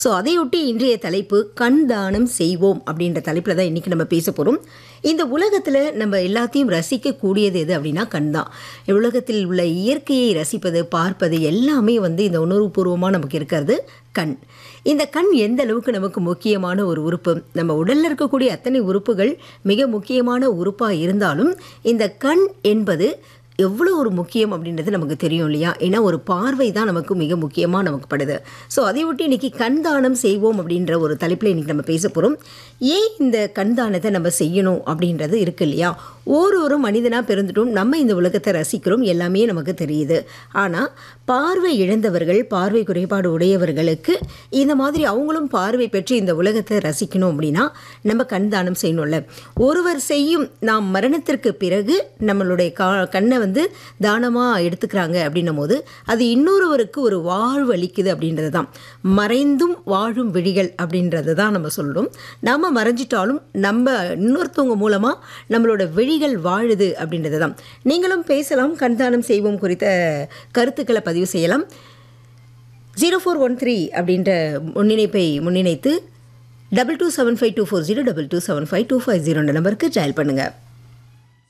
so அதையொட்டி இன்றைய தலைப்பு கண் தானம் செய்வோம் அப்படின்ற தலைப்பில் தான் இன்றைக்கி நம்ம பேச போகிறோம் இந்த உலகத்தில் நம்ம எல்லாத்தையும் ரசிக்கக்கூடியது எது அப்படின்னா கண் தான் உலகத்தில் உள்ள இயற்கையை ரசிப்பது பார்ப்பது எல்லாமே வந்து இந்த உணர்வுபூர்வமாக நமக்கு இருக்கிறது கண் இந்த கண் எந்த அளவுக்கு நமக்கு முக்கியமான ஒரு உறுப்பு நம்ம உடலில் இருக்கக்கூடிய அத்தனை உறுப்புகள் மிக முக்கியமான உறுப்பாக இருந்தாலும் இந்த கண் என்பது எவ்வளோ ஒரு முக்கியம் அப்படின்றது நமக்கு தெரியும் இல்லையா ஏன்னா ஒரு பார்வை தான் நமக்கு மிக முக்கியமாக நமக்கு படுது ஸோ அதை ஒட்டி இன்றைக்கி கண் தானம் செய்வோம் அப்படின்ற ஒரு தலைப்பில் இன்றைக்கி நம்ம பேச போகிறோம் ஏன் இந்த கண் தானத்தை நம்ம செய்யணும் அப்படின்றது இருக்கு இல்லையா ஒரு ஒரு மனிதனாக பிறந்துட்டும் நம்ம இந்த உலகத்தை ரசிக்கிறோம் எல்லாமே நமக்கு தெரியுது ஆனால் பார்வை இழந்தவர்கள் பார்வை குறைபாடு உடையவர்களுக்கு இந்த மாதிரி அவங்களும் பார்வை பெற்று இந்த உலகத்தை ரசிக்கணும் அப்படின்னா நம்ம கண் தானம் செய்யணும்ல ஒருவர் செய்யும் நாம் மரணத்திற்கு பிறகு நம்மளுடைய கா கண்ணை வந்து தானமாக எடுத்துக்கிறாங்க அப்படின்னும் போது அது இன்னொருவருக்கு ஒரு வாழ்வு அளிக்குது அப்படின்றது தான் மறைந்தும் வாழும் விழிகள் அப்படின்றது தான் நம்ம சொல்கிறோம் நம்ம மறைஞ்சிட்டாலும் நம்ம இன்னொருத்தவங்க மூலமாக நம்மளோட விழிகள் வாழுது அப்படின்றது தான் நீங்களும் பேசலாம் கண்தானம் செய்வோம் குறித்த கருத்துக்களை பதிவு செய்யலாம் ஜீரோ ஃபோர் ஒன் த்ரீ அப்படின்ற முன்னிணைப்பை முன்னிணைத்து double two seven five two four zero double two seven five two five ஜீரோன்ற நம்பருக்கு டயல் பண்ணுங்கள்